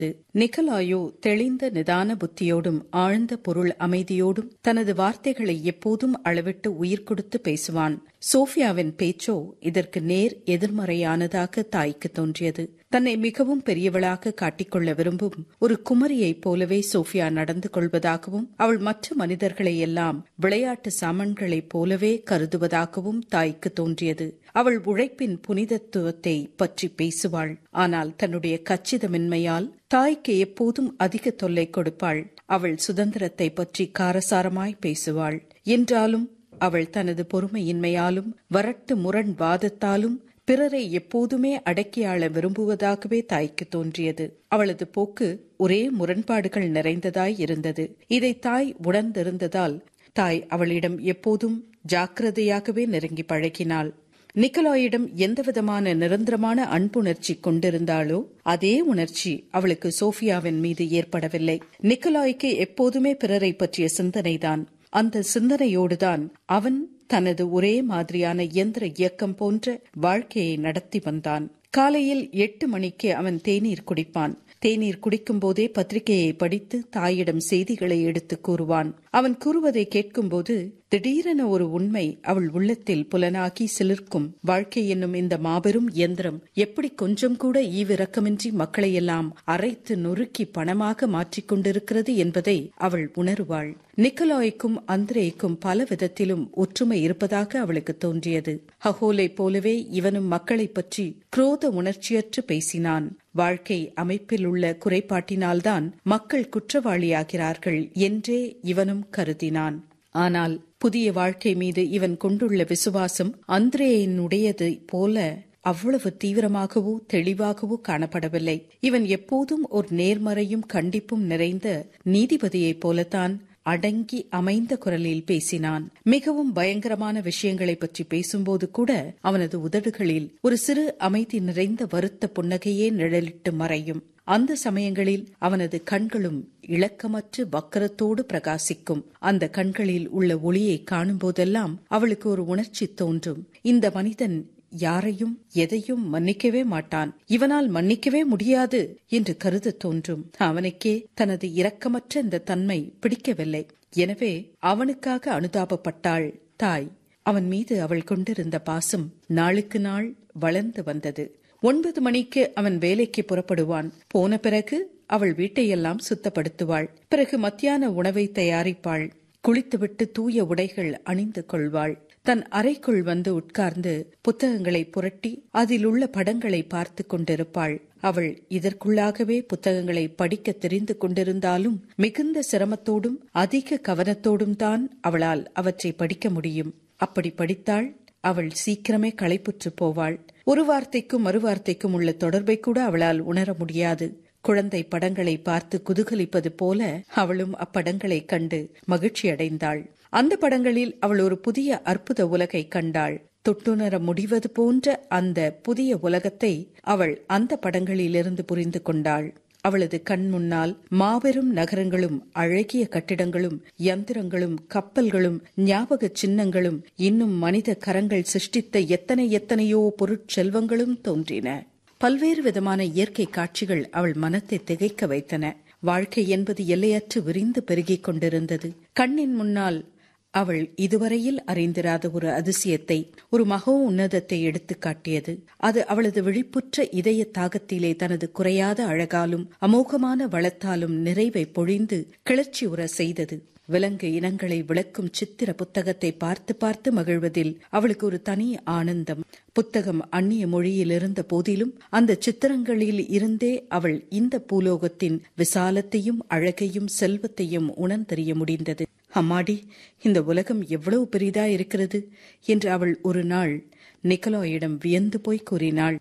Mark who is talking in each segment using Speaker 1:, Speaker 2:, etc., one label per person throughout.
Speaker 1: நிக்கலாயோ தெளிந்த நிதான புத்தியோடும் ஆழ்ந்த பொருள் அமைதியோடும் தனது வார்த்தைகளை எப்போதும் அளவிட்டு உயிர் கொடுத்து பேசுவான் சோஃபியாவின் பேச்சோ இதற்கு நேர் எதிர்மறையானதாக தாய்க்கு தோன்றியது தன்னை மிகவும் பெரியவளாக காட்டிக்கொள்ள விரும்பும் ஒரு குமரியைப் போலவே சோஃபியா நடந்து கொள்வதாகவும் அவள் மற்ற மனிதர்களை எல்லாம் விளையாட்டு சாமன்களைப் போலவே கருதுவதாகவும் தாய்க்கு தோன்றியது அவள் உழைப்பின் புனிதத்துவத்தை பற்றி பேசுவாள் ஆனால் தன்னுடைய கச்சிதமின்மையால் தாய்க்கு எப்போதும் அதிக தொல்லை கொடுப்பாள் அவள் சுதந்திரத்தை பற்றி காரசாரமாய் பேசுவாள் என்றாலும் அவள் தனது பொறுமையின்மையாலும் வரட்டு முரண் வாதத்தாலும் பிறரை எப்போதுமே அடக்கியாள விரும்புவதாகவே தாய்க்கு தோன்றியது அவளது போக்கு ஒரே முரண்பாடுகள் நிறைந்ததாய் இருந்தது இதை தாய் உணர்ந்திருந்ததால் தாய் அவளிடம் எப்போதும் ஜாக்கிரதையாகவே நெருங்கி பழகினாள் நிக்கலாயிடம் எந்தவிதமான நிரந்தரமான அன்புணர்ச்சி கொண்டிருந்தாளோ அதே உணர்ச்சி அவளுக்கு சோஃபியாவின் மீது ஏற்படவில்லை நிக்கலாய்க்கு எப்போதுமே பிறரை பற்றிய சிந்தனைதான் அந்த சிந்தனையோடுதான் அவன் தனது ஒரே மாதிரியான இயந்திர இயக்கம் போன்ற வாழ்க்கையை நடத்தி வந்தான் காலையில் எட்டு மணிக்கு அவன் தேநீர் குடிப்பான் தேநீர் குடிக்கும் போதே பத்திரிகையை படித்து தாயிடம் செய்திகளை எடுத்து கூறுவான் அவன் கூறுவதை கேட்கும்போது திடீரென ஒரு உண்மை அவள் உள்ளத்தில் புலனாகி சிலிர்க்கும் வாழ்க்கை என்னும் இந்த மாபெரும் இயந்திரம் எப்படி கொஞ்சம் கூட ஈவிரக்கமின்றி மக்களையெல்லாம் அரைத்து நொறுக்கி பணமாக மாற்றிக் கொண்டிருக்கிறது என்பதை அவள் உணருவாள் நிக்கலாய்க்கும் அந்திரேய்க்கும் பல விதத்திலும் ஒற்றுமை இருப்பதாக அவளுக்கு தோன்றியது ஹகோலை போலவே இவனும் மக்களை பற்றி குரோத உணர்ச்சியற்று பேசினான் வாழ்க்கை அமைப்பில் உள்ள குறைபாட்டினால்தான் மக்கள் குற்றவாளியாகிறார்கள் என்றே இவனும் கருதினான் ஆனால் புதிய வாழ்க்கை மீது இவன் கொண்டுள்ள விசுவாசம் அந்திரேயனுடையது போல அவ்வளவு தீவிரமாகவோ தெளிவாகவோ காணப்படவில்லை இவன் எப்போதும் ஒரு நேர்மறையும் கண்டிப்பும் நிறைந்த நீதிபதியைப் போலத்தான் அடங்கி அமைந்த குரலில் பேசினான் மிகவும் பயங்கரமான விஷயங்களை பற்றி பேசும்போது கூட அவனது உதடுகளில் ஒரு சிறு அமைதி நிறைந்த வருத்த புன்னகையே நிழலிட்டு மறையும் அந்த சமயங்களில் அவனது கண்களும் இளக்கமற்று வக்கரத்தோடு பிரகாசிக்கும் அந்த கண்களில் உள்ள ஒளியை காணும்போதெல்லாம் அவளுக்கு ஒரு உணர்ச்சி தோன்றும் இந்த மனிதன் யாரையும் எதையும் மன்னிக்கவே மாட்டான் இவனால் மன்னிக்கவே முடியாது என்று கருத தோன்றும் அவனுக்கே தனது இரக்கமற்ற இந்த தன்மை பிடிக்கவில்லை எனவே அவனுக்காக அனுதாபப்பட்டாள் தாய் அவன் மீது அவள் கொண்டிருந்த பாசம் நாளுக்கு நாள் வளர்ந்து வந்தது ஒன்பது மணிக்கு அவன் வேலைக்கு புறப்படுவான் போன பிறகு அவள் வீட்டையெல்லாம் சுத்தப்படுத்துவாள் பிறகு மத்தியான உணவை தயாரிப்பாள் குளித்துவிட்டு தூய உடைகள் அணிந்து கொள்வாள் தன் அறைக்குள் வந்து உட்கார்ந்து புத்தகங்களை புரட்டி அதில் உள்ள படங்களை பார்த்து கொண்டிருப்பாள் அவள் இதற்குள்ளாகவே புத்தகங்களை படிக்க தெரிந்து கொண்டிருந்தாலும் மிகுந்த சிரமத்தோடும் அதிக கவனத்தோடும் தான் அவளால் அவற்றை படிக்க முடியும் அப்படி படித்தாள் அவள் சீக்கிரமே களைப்புற்று போவாள் ஒரு வார்த்தைக்கும் மறு வார்த்தைக்கும் உள்ள தொடர்பை கூட அவளால் உணர முடியாது குழந்தை படங்களை பார்த்து குதூகலிப்பது போல அவளும் அப்படங்களை கண்டு மகிழ்ச்சி அடைந்தாள் அந்த படங்களில் அவள் ஒரு புதிய அற்புத உலகை கண்டாள் தொட்டுணர முடிவது போன்ற அந்த புதிய உலகத்தை அவள் அந்த படங்களிலிருந்து புரிந்து கொண்டாள் அவளது கண் முன்னால் மாபெரும் நகரங்களும் அழகிய கட்டிடங்களும் யந்திரங்களும் கப்பல்களும் ஞாபக சின்னங்களும் இன்னும் மனித கரங்கள் சிருஷ்டித்த எத்தனை எத்தனையோ பொருட்செல்வங்களும் தோன்றின பல்வேறு விதமான இயற்கை காட்சிகள் அவள் மனத்தை திகைக்க வைத்தன வாழ்க்கை என்பது எல்லையற்று விரிந்து பெருகிக் கொண்டிருந்தது கண்ணின் முன்னால் அவள் இதுவரையில் அறிந்திராத ஒரு அதிசயத்தை ஒரு மகோ உன்னதத்தை எடுத்து காட்டியது அது அவளது விழிப்புற்ற இதய தாகத்திலே தனது குறையாத அழகாலும் அமோகமான வளத்தாலும் நிறைவை பொழிந்து கிளர்ச்சி உற செய்தது விலங்கு இனங்களை விளக்கும் சித்திர புத்தகத்தை பார்த்து பார்த்து மகிழ்வதில் அவளுக்கு ஒரு தனி ஆனந்தம் புத்தகம் அந்நிய மொழியில் இருந்த போதிலும் அந்த சித்திரங்களில் இருந்தே அவள் இந்த பூலோகத்தின் விசாலத்தையும் அழகையும் செல்வத்தையும் உணர்ந்தறிய முடிந்தது அம்மாடி இந்த உலகம் எவ்வளவு பெரிதா இருக்கிறது என்று அவள் ஒரு நாள் நிக்கலாயிடம் வியந்து போய் கூறினாள்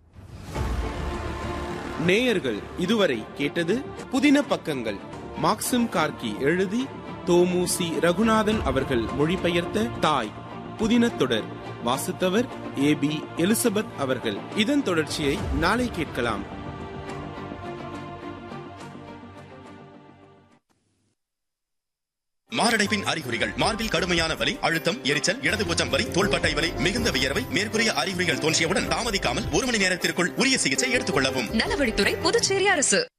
Speaker 2: நேயர்கள் இதுவரை கேட்டது புதின பக்கங்கள் மாக்சிம் கார்கி எழுதி தோமு சி ரகுநாதன் அவர்கள் மொழிபெயர்த்த தாய் புதின தொடர் வாசித்தவர் ஏ பி எலிசபெத் அவர்கள் இதன் தொடர்ச்சியை நாளை கேட்கலாம்
Speaker 3: மாரடைப்பின் அறிகுறிகள் மார்பில் கடுமையான வலி அழுத்தம் எரிச்சல் இடது பூச்சம் வலி தோள்பட்டை வலி மிகுந்த வியர்வை மேற்கூறிய அறிகுறிகள் தோன்றியவுடன் தாமதிக்காமல் ஒரு மணி நேரத்திற்குள் உரிய சிகிச்சை எடுத்துக் கொள்ளவும்
Speaker 4: நலவழித்துறை புதுச்சேரி அரசு